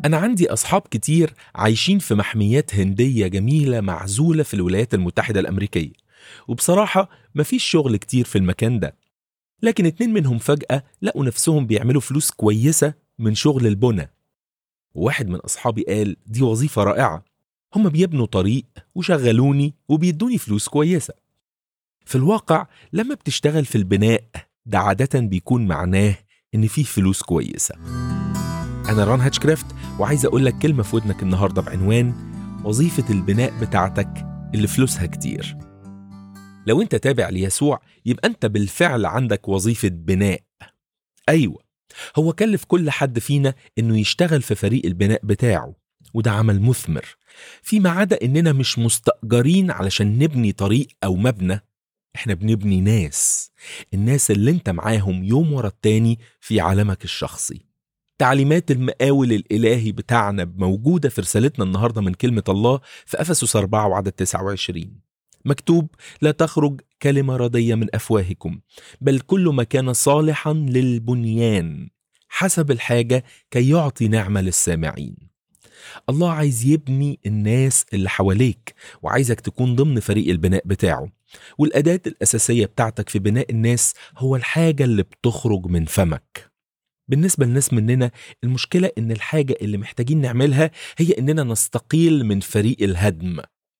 أنا عندي أصحاب كتير عايشين في محميات هندية جميلة معزولة في الولايات المتحدة الأمريكية وبصراحة مفيش شغل كتير في المكان ده لكن اتنين منهم فجأة لقوا نفسهم بيعملوا فلوس كويسة من شغل البنى واحد من أصحابي قال دي وظيفة رائعة هم بيبنوا طريق وشغلوني وبيدوني فلوس كويسة في الواقع لما بتشتغل في البناء ده عادة بيكون معناه إن فيه فلوس كويسة أنا ران هاتشكرافت وعايز أقول لك كلمة في ودنك النهاردة بعنوان وظيفة البناء بتاعتك اللي فلوسها كتير لو أنت تابع ليسوع يبقى أنت بالفعل عندك وظيفة بناء أيوة هو كلف كل حد فينا إنه يشتغل في فريق البناء بتاعه وده عمل مثمر فيما عدا إننا مش مستأجرين علشان نبني طريق أو مبنى إحنا بنبني ناس الناس اللي أنت معاهم يوم ورا التاني في عالمك الشخصي تعليمات المقاول الإلهي بتاعنا موجودة في رسالتنا النهاردة من كلمة الله في أفسس 4 وعدد 29 مكتوب لا تخرج كلمة ردية من أفواهكم بل كل ما كان صالحا للبنيان حسب الحاجة كي يعطي نعمة للسامعين الله عايز يبني الناس اللي حواليك وعايزك تكون ضمن فريق البناء بتاعه والأداة الأساسية بتاعتك في بناء الناس هو الحاجة اللي بتخرج من فمك بالنسبة لناس مننا المشكلة إن الحاجة اللي محتاجين نعملها هي إننا نستقيل من فريق الهدم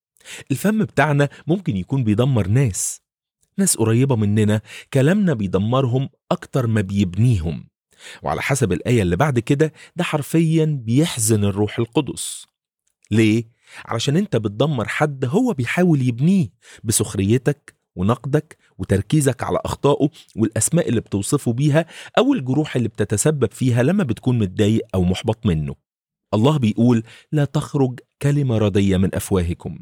الفم بتاعنا ممكن يكون بيدمر ناس ناس قريبة مننا كلامنا بيدمرهم أكتر ما بيبنيهم وعلى حسب الآية اللي بعد كده ده حرفيا بيحزن الروح القدس ليه؟ علشان انت بتدمر حد هو بيحاول يبنيه بسخريتك ونقدك وتركيزك على أخطائه والأسماء اللي بتوصفه بيها أو الجروح اللي بتتسبب فيها لما بتكون متضايق أو محبط منه الله بيقول لا تخرج كلمة ردية من أفواهكم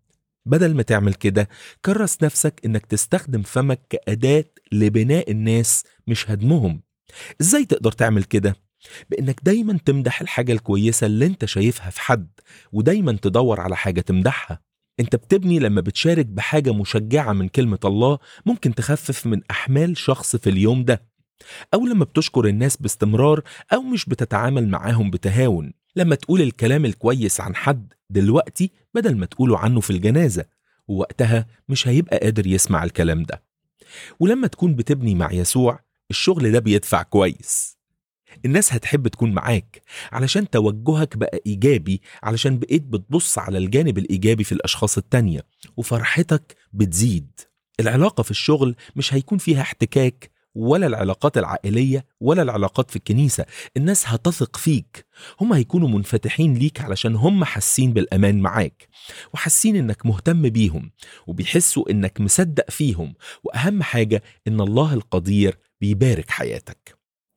بدل ما تعمل كده كرس نفسك انك تستخدم فمك كأداة لبناء الناس مش هدمهم ازاي تقدر تعمل كده؟ بانك دايما تمدح الحاجة الكويسة اللي انت شايفها في حد ودايما تدور على حاجة تمدحها انت بتبني لما بتشارك بحاجة مشجعة من كلمة الله ممكن تخفف من احمال شخص في اليوم ده او لما بتشكر الناس باستمرار او مش بتتعامل معاهم بتهاون لما تقول الكلام الكويس عن حد دلوقتي بدل ما تقوله عنه في الجنازة ووقتها مش هيبقى قادر يسمع الكلام ده ولما تكون بتبني مع يسوع الشغل ده بيدفع كويس الناس هتحب تكون معاك علشان توجهك بقى إيجابي علشان بقيت بتبص على الجانب الإيجابي في الأشخاص التانية وفرحتك بتزيد العلاقة في الشغل مش هيكون فيها احتكاك ولا العلاقات العائلية ولا العلاقات في الكنيسة الناس هتثق فيك هم هيكونوا منفتحين ليك علشان هم حاسين بالأمان معاك وحاسين إنك مهتم بيهم وبيحسوا إنك مصدق فيهم وأهم حاجة إن الله القدير بيبارك حياتك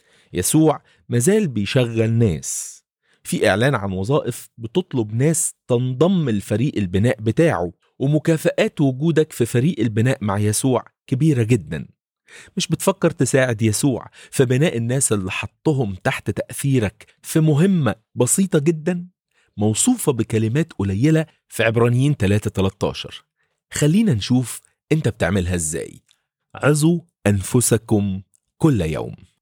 يسوع مازال بيشغل ناس في إعلان عن وظائف بتطلب ناس تنضم لفريق البناء بتاعه ومكافآت وجودك في فريق البناء مع يسوع كبيرة جدا مش بتفكر تساعد يسوع في بناء الناس اللي حطهم تحت تأثيرك في مهمة بسيطة جدا موصوفة بكلمات قليلة في عبرانيين 3-13 خلينا نشوف انت بتعملها ازاي عظوا أنفسكم كل يوم